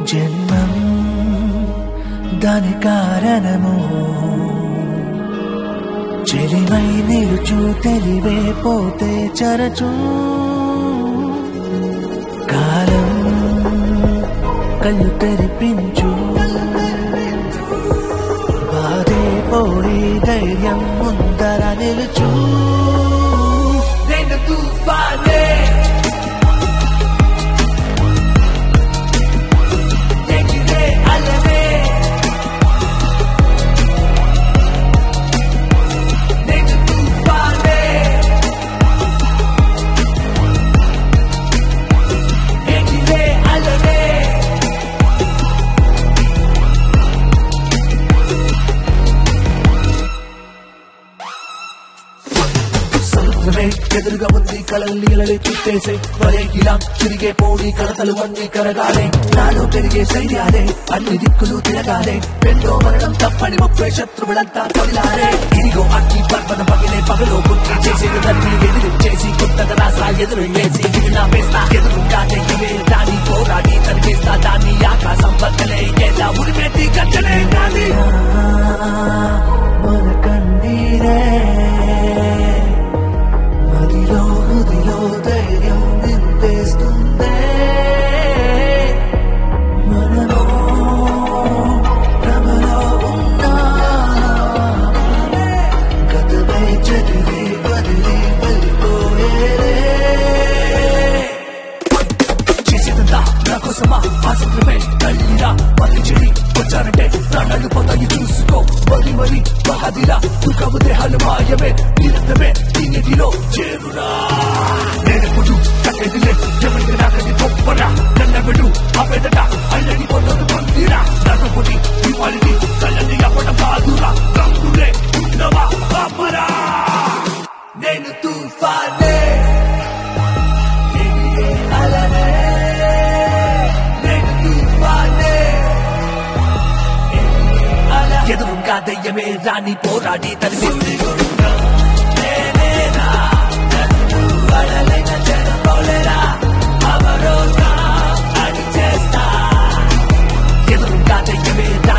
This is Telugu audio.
జన్మం దాని కారణము చెలిమై నిలుచు తెలివే పోతే చరచు కాలం కళ్ళు తెరిపించు బాధే పోయి ధైర్యం ముందర నిలుచు నేను తుఫానే ఎగిరే అలనే నేను తుఫానే ఎగిరే అలనే సముద్రమే ఎదురుగా ఉంది కలల్ని ఇలలే చుట్టేసే వరే ఇలా తిరిగే పోడి కడతలు అన్ని కరగాలే నాలో పెరిగే శైర్యాలే అన్ని దిక్కులు తిరగాలే రెండో మరణం తప్పని ముప్పై శత్రువులంతా తొలిలారే ఇదిగో అగ్గి పర్వతం పగిలే పగలో పుట్టి చేసేది దాన్ని ఎదురు చేసి కొత్తగా రాసా ఎదురు వేసి ఇది నా వేస్తా ఎదురు కాదే ఇవే దాని పోరాడి తరివేస్తా దాన్ని ఆకాశం బద్దలే ఎలా ఉరిపెట్టి గద్దలే నాది మన కన్నీరే మదిలో హృదిలో ధైర్యం నింపేస్తుందే మనలో భ్రమలో ఉన్నా గతమై చెదిరి వదిలి వెళ్ళిపోయేదే చేసేదంతా నా కోసమా ఆసక్తిపై తల్లిరా మళ్ళీ చెడి వచ్చారంటే ప్రాణాలు పోతాయి చూసుకో మరి మరి బహాదిరా దుఃఖము దేహాలు మాయమే నిరంతరమే దీనిలో చేరురా నేనెప్పుడు కట్టెదిలే ఎవరికి నాకది గొప్పరా నన్నెవడు అపెదట అల్లడి పొందదు పొందిరా నాతో పొడి ఇవాళని కళ్ళని అవ్వడం కాదురా రంగులే ఉన్నవా పాపరా నేను తుఫానే ఎగిరే అలనే నేను తుఫానే ఎగిరే అల ఎదురుగా దయ్యమే రాని పోరాడి తరిసింది నేనేనా నన్ను అడలైన చెరపోలేరా అవరోధ అది చేస్తా ఎదురుగా దయ్యమే